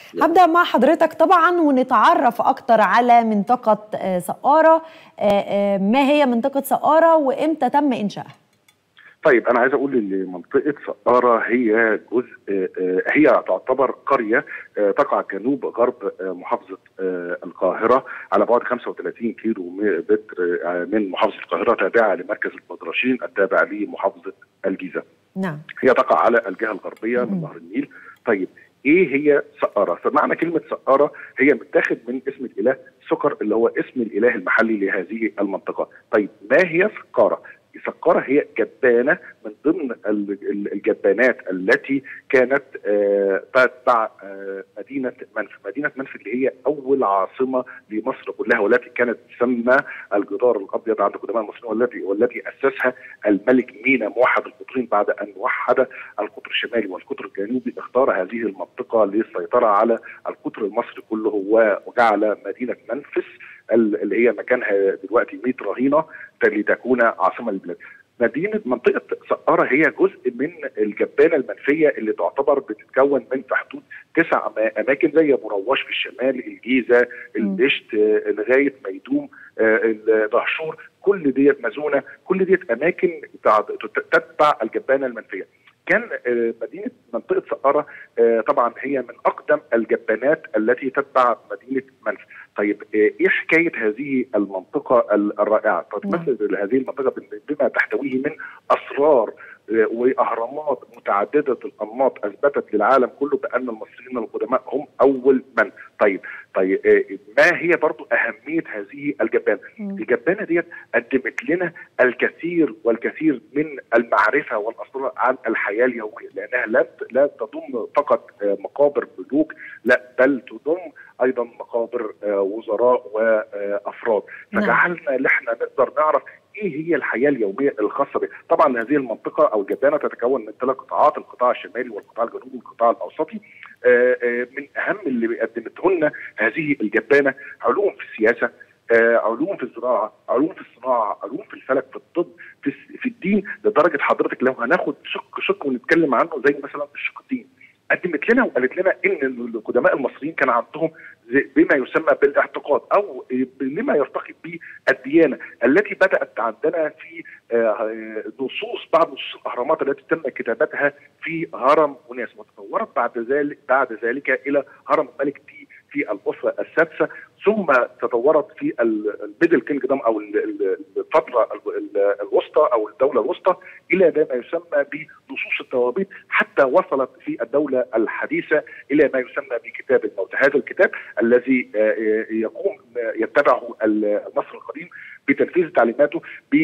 هبدا مع حضرتك طبعا ونتعرف اكتر على منطقه سقاره ما هي منطقه سقاره وامتى تم انشائها طيب انا عايز اقول ان منطقه سقاره هي جزء هي تعتبر قريه تقع جنوب غرب محافظه القاهره على بعد 35 كيلو متر من محافظه القاهره تابعه لمركز البدرشين التابع لمحافظه الجيزه. نعم هي تقع على الجهه الغربيه من نهر النيل. طيب ايه هي سقاره؟ فمعنى كلمه سقاره هي متاخد من اسم الاله سكر اللي هو اسم الاله المحلي لهذه المنطقه. طيب ما هي سقاره؟ سقارة هي جبانة من ضمن الجبانات التي كانت تتبع مدينة منف مدينة منف اللي هي أول عاصمة لمصر كلها والتي كانت تسمى الجدار الأبيض عند قدماء المصريين والتي والتي أسسها الملك مينا موحد القطرين بعد أن وحد القطر الشمالي والقطر الجنوبي اختار هذه المنطقة للسيطرة على القطر المصري كله وجعل مدينة منفس اللي هي مكانها دلوقتي 100 رهينه لتكون عاصمه للبلاد. مدينه منطقه سقاره هي جزء من الجبانه المنفيه اللي تعتبر بتتكون من في حدود تسع اماكن زي مروش في الشمال، الجيزه، الدشت لغايه ميدوم، دهشور، كل ديت مزونه، كل ديت اماكن تتبع الجبانه المنفيه. كان مدينه منطقه سقاره طبعا هي من اقدم الجبانات التي تتبع مدينه منف. طيب ايه حكايه هذه المنطقه الرائعه؟ تتمثل هذه المنطقه بما تحتويه من اسرار واهرامات متعدده الانماط اثبتت للعالم كله بان المصريين القدماء هم اول من طيب طيب ما هي برضو اهميه هذه الجبانه؟ الجبانه ديت قدمت لنا الكثير والكثير من المعرفه والاسرار عن الحياه اليوميه لانها لا لا تضم فقط مقابر ملوك لا بل تضم ايضا مقابر وزراء وافراد فجعلنا ان احنا نقدر نعرف ايه هي الحياه اليوميه الخاصه بها طبعا هذه المنطقه او الجبانه تتكون من ثلاث قطاعات القطاع الشمالي والقطاع الجنوبي والقطاع الاوسطي من اهم اللي قدمته لنا هذه الجبانه علوم في السياسه علوم في الزراعه، علوم في الصناعه، علوم في الفلك، في الطب، في, في الدين لدرجه حضرتك لو هناخد شق شق ونتكلم عنه زي مثلا الشق الدين. قدمت لنا وقالت لنا ان القدماء المصريين كان عندهم بما يسمى بالاعتقاد او لما يرتقي به الديانه التي بدات عندنا في نصوص بعض نصوص الاهرامات التي تم كتابتها في هرم وناس وتطورت بعد ذلك بعد ذلك الى هرم الملك تي في الاسره السادسه ثم تطورت في الميدل كينجدم او الفتره الوسطى او الدوله الوسطى الى ما يسمى بنصوص التوابيت حتى وصلت في الدوله الحديثه الى ما يسمى بكتاب الموت هذا الكتاب الذي يقوم يتبعه المصري القديم بتنفيذ تعليماته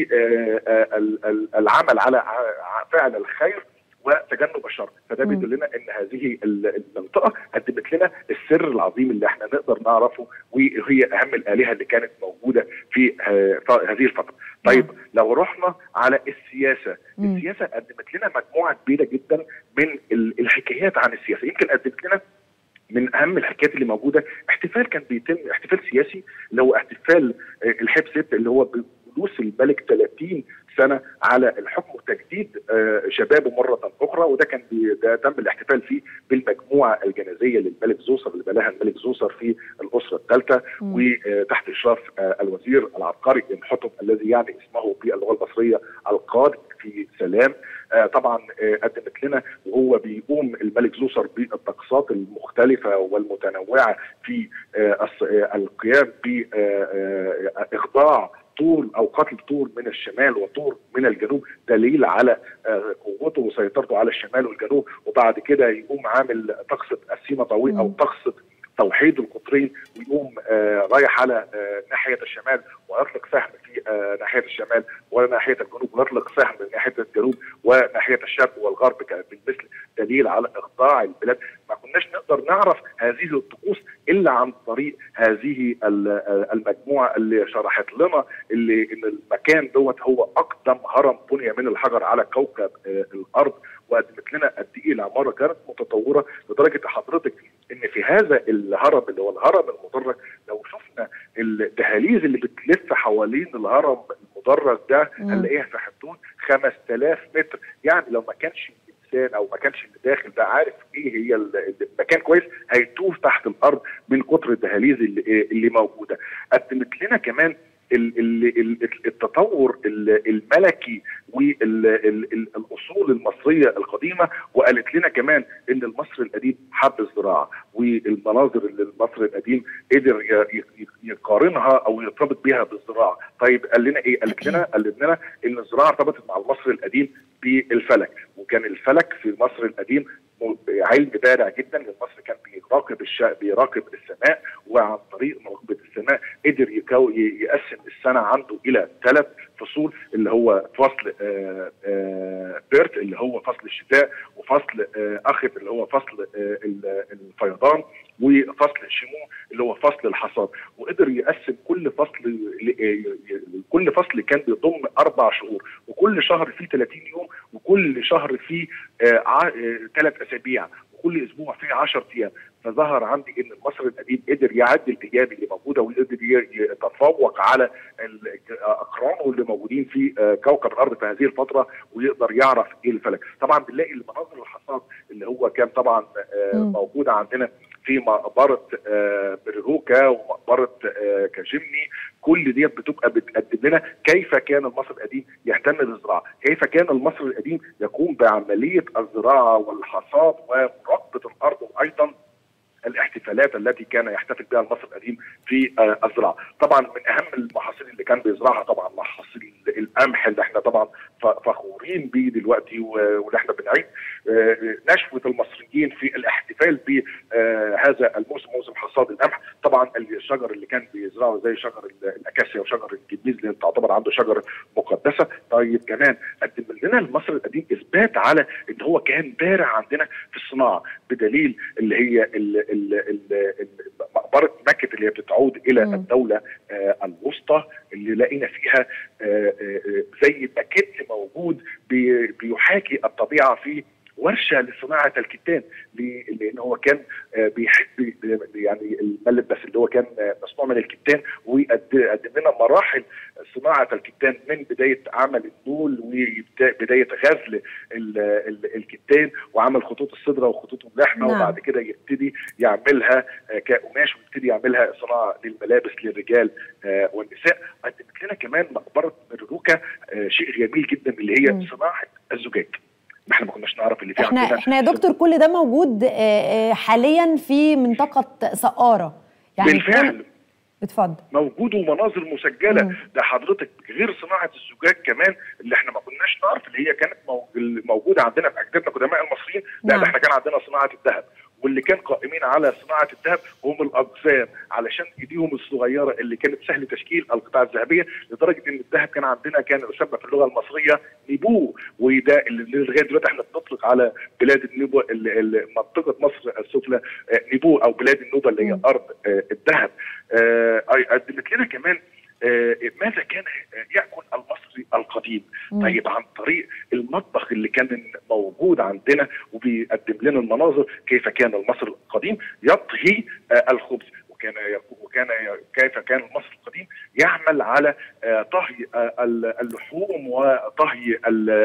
بالعمل على فعل الخير وتجنب الشر فده بيدلنا ان هذه المنطقه قدمت لنا السر العظيم اللي احنا نقدر نعرفه وهي اهم الالهه اللي كانت موجوده في هذه الفتره طيب لو رحنا على السياسه السياسه قدمت لنا مجموعه كبيره جدا من الحكايات عن السياسه يمكن قدمت لنا من اهم الحكايات اللي موجوده احتفال كان بيتم احتفال سياسي اللي هو احتفال الحب ست اللي هو جلوس الملك 30 سنه على الحكم وتجديد شبابه مره اخرى وده كان ده تم الاحتفال فيه بالمجموعه الجنازيه للملك زوسر اللي بناها الملك زوسر في الاسره الثالثه وتحت اشراف الوزير العبقري حطب الذي يعني اسمه باللغه المصريه القادم في سلام طبعا قدمت لنا وهو بيقوم الملك زوسر بالطقسات المختلفه والمتنوعه في القيام باخضاع طول او قتل طول من الشمال وطول من الجنوب دليل على قوته وسيطرته على الشمال والجنوب وبعد كده يقوم عامل طقسه السيما طويل او طقسه توحيد القطرين ويقوم آه رايح على آه ناحيه الشمال ويطلق سهم في آه ناحيه الشمال وناحيه الجنوب ويطلق سهم من ناحيه الجنوب وناحيه الشرق والغرب بالمثل دليل على اخضاع البلاد ما كناش نقدر نعرف هذه الطقوس الا عن طريق هذه المجموعه اللي شرحت لنا اللي ان المكان دوت هو اقدم هرم بني من الحجر على كوكب الارض وقدمت لنا قد ايه العماره كانت متطوره لدرجه حضرتك ان في هذا الهرم اللي هو الهرم المدرج لو شفنا الدهاليز اللي بتلف حوالين الهرم المدرج ده هنلاقيها في حدود 5000 متر يعني لو ما كانش الانسان او ما كانش اللي داخل ده عارف ايه هي المكان كويس هيتوه تحت الارض من كتر الدهاليز اللي, اللي موجوده قدمت لنا كمان التطور الملكي والاصول المصريه القديمه وقالت لنا كمان ان المصري القديم حب الزراعه والمناظر اللي المصري القديم قدر يقارنها او يرتبط بها بالزراعه طيب قال لنا ايه قالت لنا قالت لنا ان الزراعه ارتبطت مع المصري القديم بالفلك وكان الفلك في مصر القديم علم بارع جدا لان مصر كان بيراقب الش... بيراقب السماء وعن طريق مراقبه السماء قدر يكو... يقسم السنه عنده الى ثلاث فصول اللي هو فصل آآ آآ بيرت اللي هو فصل الشتاء وفصل اخت اللي هو فصل الفيضان وفصل شموع اللي هو فصل الحصاد وقدر يقسم كل فصل كل فصل كان بيضم اربع شهور وكل شهر فيه 30 يوم وكل شهر فيه ثلاث اسابيع وكل اسبوع فيه 10 ايام فظهر عندي ان المصري القديم قدر يعدي الايام اللي موجوده ويقدر يتفوق على اقرانه اللي موجودين في كوكب الارض في هذه الفتره ويقدر يعرف ايه الفلك طبعا بنلاقي المناظر الحصاد اللي هو كان طبعا موجوده عندنا في مقبره بريروكا ومقبره كاجمني كل ديت بتبقى بتقدم لنا كيف كان المصري القديم يهتم بالزراعه، كيف كان المصري القديم يقوم بعمليه الزراعه والحصاد ومراقبه الارض وايضا الاحتفالات التي كان يحتفل بها المصري القديم في الزراعه، طبعا من اهم المحاصيل اللي كان بيزرعها طبعا محاصيل القمح اللي احنا طبعا فخورين بيه دلوقتي واللي احنا بنعيد نشوه المصريين في الاحتفال بهذا الموسم موسم حصاد القمح، طبعا الشجر اللي كان بيزرعه زي شجر الاكاسيا وشجر الجميز اللي تعتبر عنده شجر مقدسه، طيب كمان قدم لنا المصري القديم اثبات على ان هو كان بارع عندنا في الصناعه بدليل اللي هي مقبره مكه اللي هي بتعود الى م. الدوله الوسطى اللي لقينا فيها زي باكيت موجود بيحاكي الطبيعه في ورشه لصناعه الكتان لان هو كان بيحب يعني الملبس اللي هو كان مصنوع من الكتان وقدم لنا مراحل صناعه الكتان من بدايه عمل النول وبدايه غزل الكتان وعمل خطوط الصدره وخطوط اللحمه نعم. وبعد كده يبتدي يعملها كقماش ويبتدي يعملها صناعه للملابس للرجال والنساء قدمت لنا كمان مقبره مرروكا شيء جميل جدا اللي هي م. صناعه الزجاج احنا ما كناش نعرف اللي في احنا عندنا احنا يا دكتور كل ده موجود حاليا في منطقه سقاره يعني بالفعل اتفضل موجود ومناظر مسجله مم. ده حضرتك غير صناعه الزجاج كمان اللي احنا ما كناش نعرف اللي هي كانت موجوده عندنا في اجدادنا قدماء المصريين لا نعم. ده احنا كان عندنا صناعه الذهب واللي كان قائمين على صناعه الذهب هم الاقزام علشان ايديهم الصغيره اللي كانت سهل تشكيل القطع الذهبيه لدرجه ان الذهب كان عندنا كان يسمى في اللغه المصريه نيبو وده اللي لغايه دلوقتي احنا بنطلق على بلاد النوبه منطقه مصر السفلى نيبو او بلاد النوبه اللي هي ارض الذهب قدمت لنا كمان ماذا كان ياكل المصري القديم مم. طيب عن طريق المطبخ اللي كان موجود عندنا وبيقدم لنا المناظر كيف كان المصري القديم يطهي الخبز وكان وكان كيف كان المصري القديم يعمل على طهي اللحوم وطهي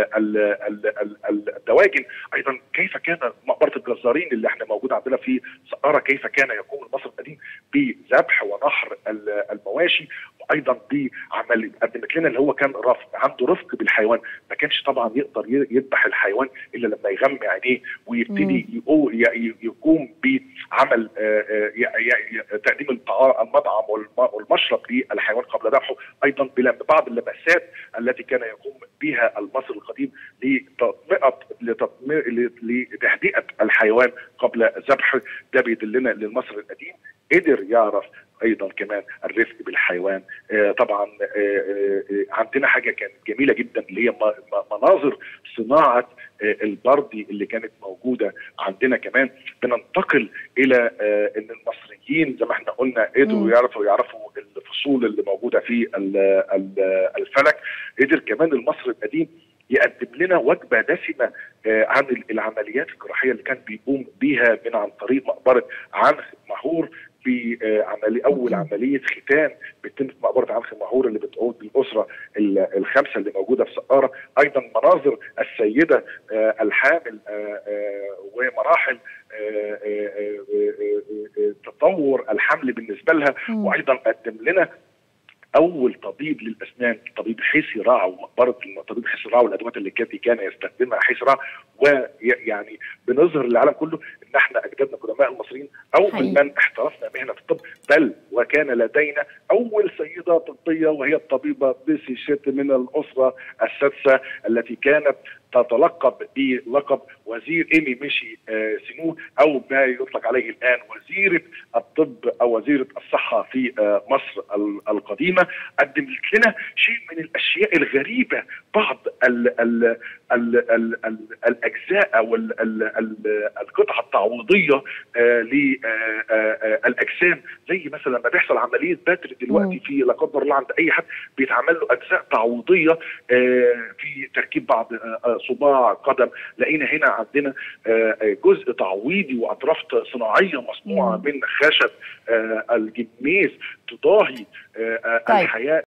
الدواجن ايضا كيف كان مقبره الجزارين اللي احنا موجود عندنا في سقاره كيف كان يقوم المصري القديم بذبح ونحر المواشي وايضا بعمل قدمت لنا اللي هو كان رفق عنده رفق بالحيوان ما كانش طبعا يقدر يذبح الحيوان الا لما يغمي عينيه ويبتدي يقوم بعمل تقديم المطعم والمشرب للحيوان قبل ذبحه ايضا ببعض اللمسات التي كان يقوم بها المصري القديم لتطمئه لتهدئه الحيوان قبل ذبحه ده بيدلنا للمصري القديم قدر يعرف ايضا كمان الرفق بالحيوان آه طبعا آه آه عندنا حاجه كانت جميله جدا اللي هي مناظر صناعه البردي اللي كانت موجوده عندنا كمان بننتقل الى ان المصريين زي ما احنا قلنا قدروا يعرفوا يعرفوا الفصول اللي موجوده في الفلك قدر كمان المصري القديم يقدم لنا وجبه دسمه عن العمليات الجراحيه اللي كان بيقوم بيها من عن طريق مقبره عنخ مهور بعمليه اول عمليه ختان بتتم في مقبره عم مهور اللي بتعود للاسره الخمسه اللي موجوده في سقاره ايضا مناظر السيده الحامل ومراحل تطور الحمل بالنسبه لها وايضا قدم لنا اول طبيب للاسنان طبيب حيسي راع ومقبره طبيب حيسي راع والادوات اللي كان كان يستخدمها حيسي راع ويعني بنظهر للعالم كله ان احنا اجدادنا قدماء المصريين اول من احترفنا مهنه الطب بل وكان لدينا اول سيده طبيه وهي الطبيبه بيسي شيت من الاسره السادسه التي كانت تتلقب بلقب وزير ايمي ميشي سينو او ما يطلق عليه الان وزيره الطب او وزيره الصحه في مصر القديمه قدمت لنا شيء من الاشياء الغريبه بعض ال ال ال ال ال الاجزاء او ال ال ال القطع التعويضيه للاجسام زي مثلا لما بيحصل عمليه بتر دلوقتي في لا قدر الله عند اي حد بيتعمل له اجزاء تعويضيه في تركيب بعض صباع قدم لقينا هنا عندنا جزء تعويضي واطراف صناعيه مصنوعه من خشب الجميز تضاهي طيب. الحياه